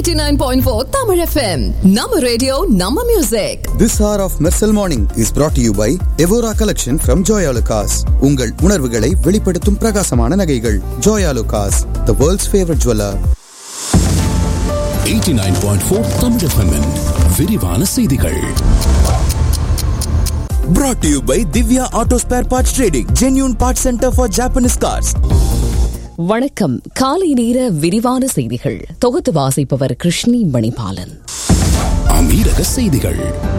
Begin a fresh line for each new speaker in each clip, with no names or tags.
89.4 Tamil FM. Nama radio, Nama music.
This hour of Mersal Morning is brought to you by Evora Collection from Joya Lucas. உங்கள் உணர்வுகளை வெளிப்படுத்தும் பிரகாசமான நகைகள் Joya Lucas, the world's favorite jeweler.
89.4 Tamil FM -இன் விரிவான செய்திகள்
Brought to you by Divya Auto Spare Parts Trading, genuine parts center for Japanese cars.
வணக்கம் காலை நேர விரிவான செய்திகள் தொகுத்து வாசிப்பவர் கிருஷ்ணி மணிபாலன்
அமீரக செய்திகள்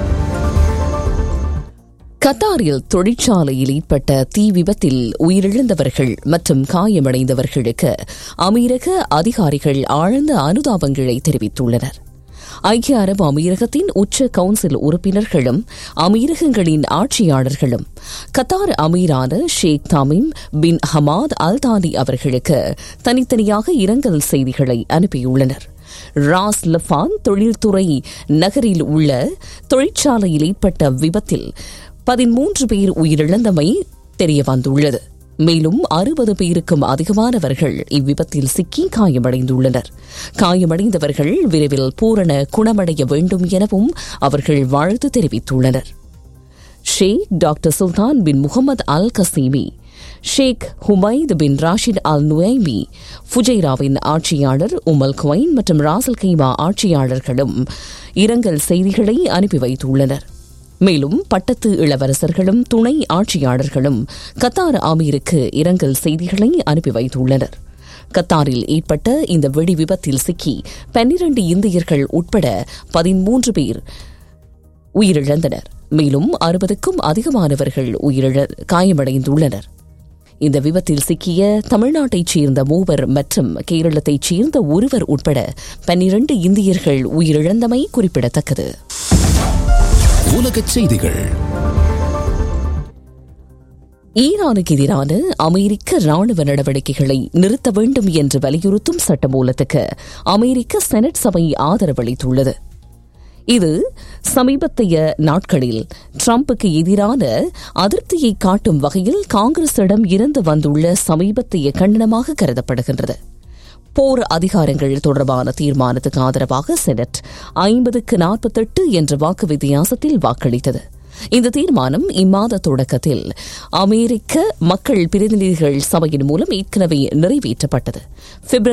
கத்தாரில் தொழிற்சாலையில் ஏற்பட்ட தீ விபத்தில் உயிரிழந்தவர்கள் மற்றும் காயமடைந்தவர்களுக்கு அமீரக அதிகாரிகள் ஆழ்ந்த அனுதாபங்களை தெரிவித்துள்ளனர் ஐக்கிய அரபு அமீரகத்தின் உச்ச கவுன்சில் உறுப்பினர்களும் அமீரகங்களின் ஆட்சியாளர்களும் கத்தார் அமீரான Sheikh Tamim bin Hamad Al Thani அவர்களுக்கு தனித்தனியாக இரங்கல் செய்திகளை அனுப்பியுள்ளனர் ராஸ் லஃபான் தொழில்துறை நகரில் உள்ள தொழிற்சாலையில் ஏற்பட்ட விபத்தில் பதிமூன்று பேர் உயிரிழந்தமை தெரியவந்துள்ளது மேலும் அறுபது பேருக்கும் அதிகமானவர்கள் இவ்விபத்தில் சிக்கி காயமடைந்துள்ளனர் காயமடைந்தவர்கள் விரைவில் பூரண குணமடைய வேண்டும் எனவும் அவர்கள் வாழ்த்து தெரிவித்துள்ளனர் Sheikh doctor Sultan bin Mohammed Al Qasimi Sheikh Humaid bin Rashid Al Nuaimi ஃபுஜைராவின் ஆட்சியாளர் உமல் குவைன் மற்றும் ராசல் கைமா ஆட்சியாளர்களும் இரங்கல் செய்திகளை அனுப்பி வைத்துள்ளனர் மேலும் பட்டத்து இளவரசர்களும் துணை ஆட்சியாளர்களும் கத்தார் ஆமீருக்கு இரங்கல் செய்திகளை அனுப்பி வைத்துள்ளனர் கத்தாரில் ஏற்பட்ட இந்த வெடி விபத்தில் சிக்கி பன்னிரண்டு இந்தியர்கள் உட்பட பதிமூன்று பேர் உயிரிழந்தனர் மேலும் அறுபதுக்கும் அதிகமானவர்கள் உயிரிழ காயமடைந்துள்ளனர் இந்த விபத்தில் சிக்கிய தமிழ்நாட்டைச் சேர்ந்த மூவர் மற்றும் கேரளத்தைச் சேர்ந்த ஒருவர் உட்பட பன்னிரண்டு இந்தியர்கள் உயிரிழந்தமை குறிப்பிடத்தக்கது
உலகச் செய்திகள்
ஈரானுக்கு எதிரான அமெரிக்க ராணுவ நடவடிக்கைகளை நிறுத்த வேண்டும் என்று வலியுறுத்தும் சட்டமூலத்துக்கு அமெரிக்க செனட் சபை ஆதரவளித்துள்ளது இது சமீபத்திய நாட்களில் டிரம்புக்கு எதிரான அதிருப்தியை காட்டும் வகையில் காங்கிரசிடம் இருந்து வந்துள்ள சமீபத்திய கண்டனமாக கருதப்படுகின்றது போர் அதிகாரங்கள் தொடர்பான தீர்மானத்துக்கு ஆதரவாக செனட் ஐம்பதுக்கு நாற்பத்தெட்டு என்ற வாக்கு வித்தியாசத்தில் வாக்களித்தது இந்த தீர்மானம் இம்மாத தொடக்கத்தில் அமெரிக்க மக்கள் பிரதிநிதிகள் சபையின் மூலம் ஏற்கனவே நிறைவேற்றப்பட்டது பிப்ரவரி